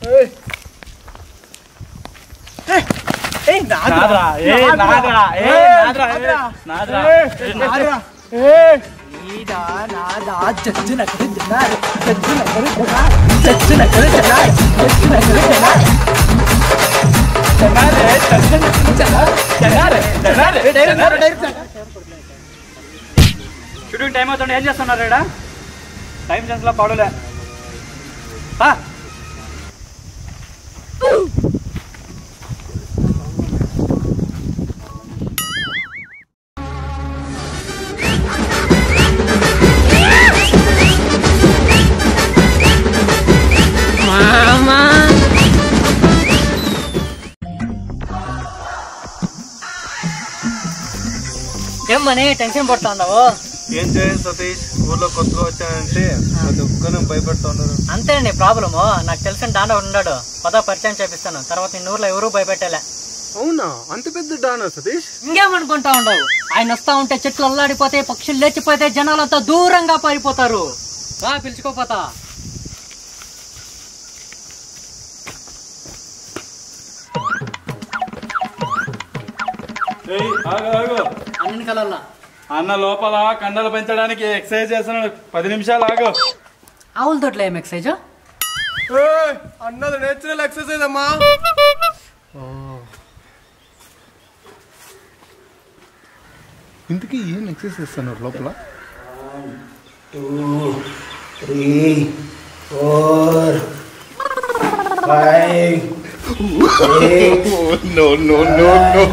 నాదరా ఏ నాదరా ఏ నాదరా ఏ నాదరా ఏ నాదరా నీదా నాదా జడ్జి నగరు జనాలు జడ్జి నగరు జనాలు జడ్జి నగరు జనాలు జడ్జి నగరు జనాలు జనారే జనారే జనారే జనారే షూటింగ్ టైం అవుతుంది ఏం చేస్తున్నారు ఇక్కడ టైం సెన్స్ లో పడలే ఆ. ఏమని టెన్షన్ పడుతున్నావు ఏం చేయండి సతీష్ ఊర్లో కొత్తగా వచ్చానంటే ప్రతి ఒక్కరు భయపడుతున్నారు అంతే అండి ప్రాబ్లము నాకు తెలిసిన డాన్ ఒకడు ఉన్నాడు పద పరిచయం చేపిస్తాను తర్వాత ఈ ఊర్లో ఎవరూ భయపెట్టలే అవునా అంత పెద్ద డానా సతీష్ ఇంకేమనుకుంటా ఉండవు ఆయన వస్తా ఉంటే చెట్లు అల్లాడిపోతే పక్షులు లేచిపోతే జనాలంతా దూరంగా పారిపోతారు రా పిలుచుకోపోతా ఏయ్, ఆగు, ఆగు. అన్ని కలల్లా అన్న లోపల కండలు పెంచడానికి ఎక్సర్సైజ్ చేస్తున్నాడు పది నిమిషాలు ఆగు ఆవుల తోటలో ఏం ఎక్సైజ్ అన్నది నేచురల్ ఎక్సర్సైజ్ అమ్మా ఇంతకీ ఏం ఎక్సర్సైజ్ చేస్తున్నారు లోపల నో నో నో నో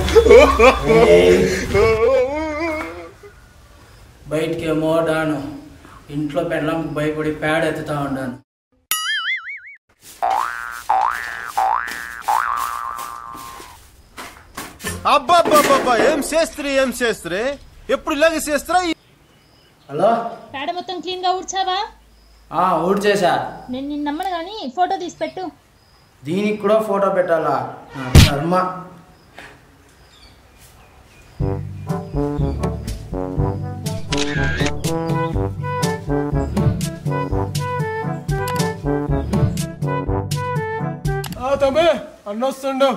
బయటికి ఏమో డాను ఇంట్లో పెళ్ళం భయపడి పేడ ఎత్తుతా ఉండాను అబ్బా ఏం చేస్త్రీ ఏం చేస్త్రీ ఎప్పుడు ఇలాగే చేస్తారా హలో పేడ మొత్తం క్లీన్ గా ఊడ్చావా ఆ ఊడ్ చేసా నేను నిన్న నమ్మను కానీ ఫోటో తీసి పెట్టు దీనికి కూడా ఫోటో పెట్టాలా నా కర్మ తమ్మి అన్నొస్తుండు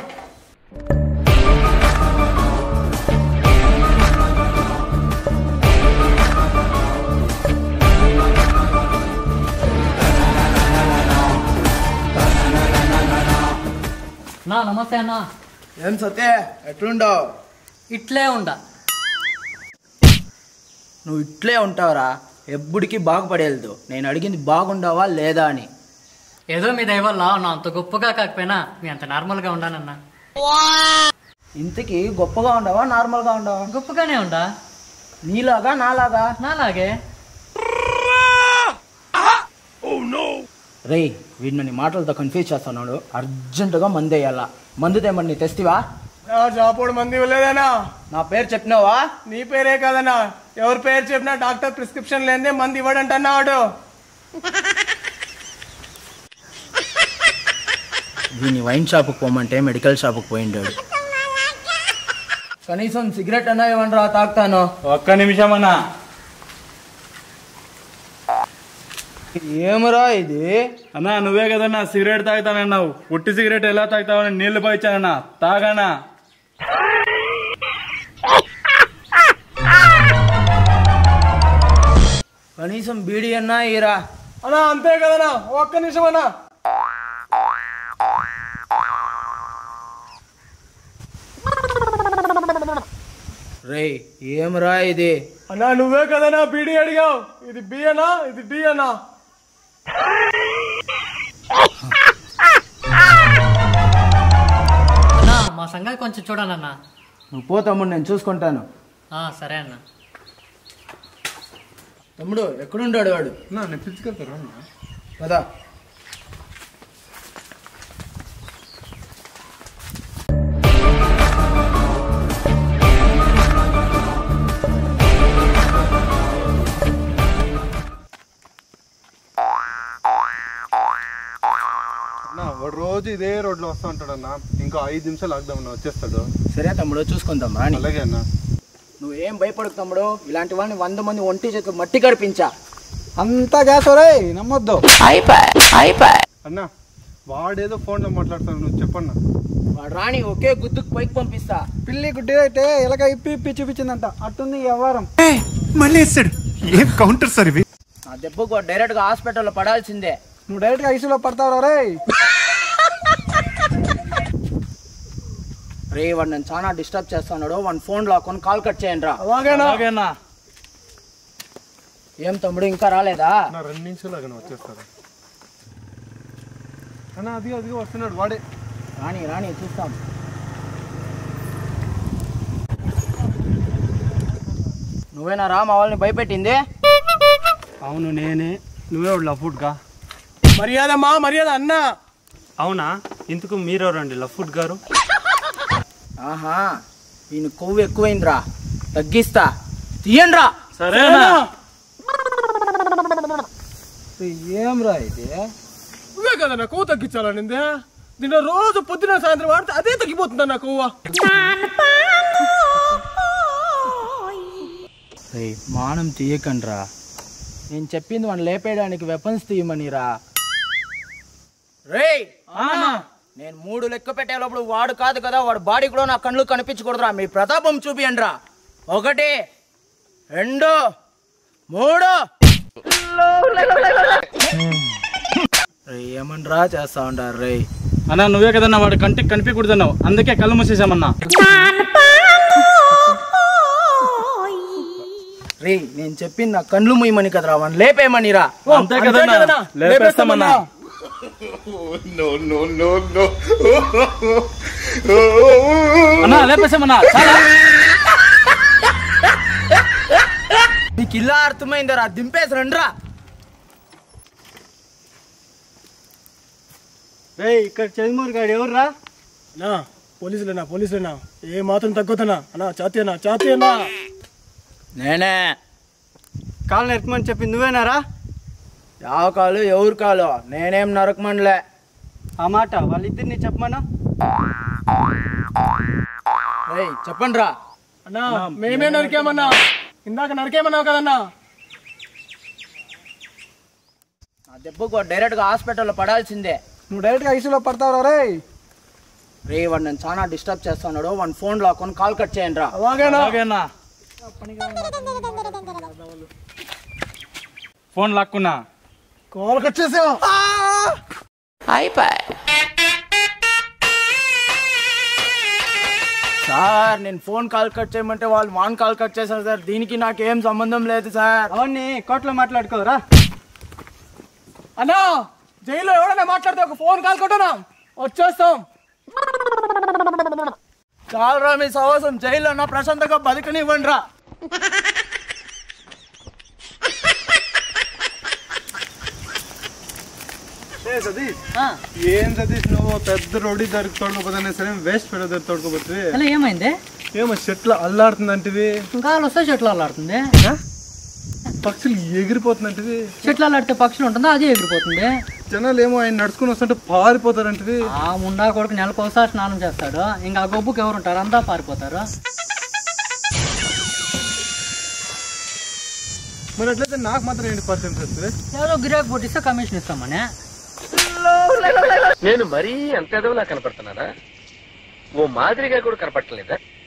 నా నమస్తే అన్న ఏం సత్య ఎట్లుండవు ఇట్లే ఉండా నువ్వు ఇట్లే ఉంటావురా ఎప్పుడికి బాగుపడేదు నేను అడిగింది బాగుండవా లేదా అని ఏదో మీ దయ వల్ల నా అంత గొప్పగా కాకపోయినా మీ అంత నార్మల్గా ఉండానన్నా ఇంతకీ గొప్పగా ఉండవా నార్మల్గా ఉండవా గొప్పగానే ఉండా నీలాగా నాలాగా నాలాగే రేయ్ వీడిని నీ మాటలతో కన్ఫ్యూజ్ చేస్తున్నాడు అర్జెంటుగా మందు వేయాలా మందు తేమని తెస్తివా జాపోడు మంది ఇవ్వలేదనా నా పేరు చెప్పినావా నీ పేరే కదనా ఎవరి పేరు చెప్పినా డాక్టర్ ప్రిస్క్రిప్షన్ లేదే మంది ఇవ్వడంటున్నాడు వీని వైన్ షాప్కి పోమంటే మెడికల్ షాప్కి పోయిండాడు కనీసం సిగరెట్ అన్నా ఇవ్వండిరా తాగుతాను ఒక్క నిమిషం అన్నా ఏమరా ఇది అన్నా నువ్వే కదన్నా సిగరెట్ తాగుతానన్నావు ఉట్టి సిగరెట్ ఎలా తాగుతావని నీళ్లు పోయించానన్నా తాగానా కనీసం బీడీ అన్నా ఇరా అన్నా అంతే కదనా ఒక్క నిమిషం అన్నా రేయ్ ఏమరా ఇది అన్నా నువ్వే కదనా బీడీ అడిగావు ఇది బి అనా ఇది డి అనా అన్నా మా సంఘాలు కొంచెం చూడాలన్నా నువ్వు పో తమ్ముడు నేను చూసుకుంటాను ఆ, సరే అన్న తమ్ముడు ఎక్కడుండాడు వాడు నేను పిచ్చుకెళ్తారా కదా అన్నా వాడు రోజు ఇదే రోడ్లో వస్తూ ఉంటాడు అన్న ఇంకో ఐదు నిమిషాలు ఆగుదామన్నా వచ్చేస్తాడు సరే తమ్ముడు చూసుకుందాం రాని అలాగే అన్న నువ్వేం భయపడకు తమ్ముడు ఇలాంటి వాళ్ళని వంద మంది ఒంటి చేతులు మట్టి కడిపించా అంతా గ్యాస్ రే నమ్మొద్దు అన్న వాడేదో ఫోన్లో మాట్లాడతాడు నువ్వు చెప్పన్నా వాడు రాని ఒకే గుద్దుకు పైకి పంపిస్తా పిల్లి గుడ్డి అయితే ఇలాగ ఇప్పి ఇప్పి చూపించిందంట అట్టుంది ఈ వ్యవహారం మళ్ళీ వేస్తాడు ఏం కౌంటర్ సార్ ఇవి నా దెబ్బకు వాడు డైరెక్ట్ గా హాస్పిటల్లో పడాల్సిందే నువ్వు డైరెక్ట్ గా ఐసీలో పడతావు రే రే వాడు నన్ను చాలా డిస్టర్బ్ చేస్తున్నాడు వాడి ఫోన్ లాక్కొని కాల్ కట్ చేయండి రా అలాగేనా ఏం తమ్ముడు ఇంకా రాలేదా నా రెండు నిమిషాలు అక్కడ వచ్చేస్తాడు అన్న అది అది వస్తున్నాడు వాడే రాని రాని చూస్తాం నువ్వేనా రా మా వాళ్ళని భయపెట్టింది అవును నేనే నువ్వే లఫుడ్గా మర్యాద మా మర్యాద అన్న అవునా ఇందుకు మీరెవరండి లఫుడ్ గారు ఆహా ఈయన కొవ్వు ఎక్కువైందిరా తగ్గిస్తా తీయండిరా సరేనా ఏం రా ఇది నువ్వే కదా నా కొవ్వు తగ్గించాలనిందే దీంట్లో రోజు పొద్దున సాయంత్రం వాడితే అదే తగ్గిపోతుందా నా కొవ్వ రేయ్, మానం తీయకండ్రా నేను చెప్పింది వాడిని లేపేయడానికి వెపన్స్ తీయమనిరా రే నేను మూడు లెక్క పెట్టేటప్పుడు వాడు కాదు కదా వాడు బాడీ కూడా నా కళ్ళు కనిపించకూడదురా మీ ప్రతాపం చూపియండిరా ఒకటి రెండు మూడు రేయ్, ఏమనరా చేస్తా ఉంటారు రే అన్నా నువ్వే కదన్నా వాడు కంటికి కనిపించకూడదన్నావు అందుకే కళ్ళు మూసేసామన్నా రే నేను చెప్పింది నా కళ్ళు ముయ్యమని కదరా వాడిని లేపేయమనిరా అంతే కదన్నా లేపేస్తామన్నా అన్నా లేపేసామన్నా చాలా నీకు ఇలా అర్థమైందరా దింపేసి రండ్రా ఇక్కడ చంద్రమూరి గారు ఎవర్రా నా పోలీసులేనా పోలీసులేనా ఏ మాత్రం తగ్గుతున్నా అన్నా చాతేనా చాతేనా నేనే కాలు నెరకమని చెప్పింది నువ్వేనారా ಯಾವ కాలు ఎవరు కాలు నేనేం నరకమండలే ఆ మాట వాళ్ళిద్దరిని చెప్పమన్నా రేయ్ చెప్పండి రా అన్నా మేమే నరికేమన్నా ఇందాక నరికేమన్నావు కదన్నా నా దెబ్బకు డైరెక్ట్ గా హాస్పిటల్లో పడాల్సిందే నువ్వు డైరెక్ట్ గా ఐసీలో పడతావు రే రే వాడు నన్ను చాలా డిస్టర్బ్ చేస్తున్నాడు వాడి ఫోన్ లాక్కొని కాల్ కట్ చేయండి రా అలాగేనా అలాగేనా ఫోన్ లాక్కున్నా కాల్ కట్ చేసావు సార్ నేను ఫోన్ కాల్ కట్ చేయమంటే వాళ్ళు వాన్ కాల్ కట్ చేశారు సార్ దీనికి నాకేం సంబంధం లేదు సార్ అవన్నీ కోర్టులో మాట్లాడుకోరా అన్నా జైల్లో ఎవడన్నా మాట్లాడితే ఒక ఫోన్ కాల్ కొట్టనా వచ్చేస్తాం చాలరా మీ సహవాసం జైల్లో నా ప్రశాంతంగా బతకనివ్వండి రా ఏ సతీష్ ఏం సతీష్ నువ్వు పెద్ద రోడ్డు దగ్గరికి తోడుకోపోతానే సరే వేస్ట్ పెద్ద దగ్గర తోడుకోపోతే అలా ఏమైంది ఏమో చెట్లు అల్లాడుతుందంటివి ఇంకా వస్తే చెట్లు అల్లాడుతుంది పక్షులు ఎగిరిపోతుందంటివి చెట్లు అల్లాడితే పక్షులు ఉంటుందా అది ఎగిరిపోతుంది జనాలు ఏమో ఆయన నడుచుకుని వస్తుంటే పారిపోతారంటివి ఆ ముండా కొడుకు నెలకు ఒకసారి స్నానం చేస్తాడు ఇంకా ఆ గొబ్బుకి ఎవరు ఉంటారు అంతా పారిపోతారు మరి అట్లయితే నాకు మాత్రం ఏంటి పర్సెంట్ వస్తుంది ఏదో గిరాకు పుట్టిస్తే కమిషన్ ఇస్తామని నేను మరీ అంత ఎదవలా కనపడుతున్నానా ఓ మాదిరిగా కూడా కనపడలేదా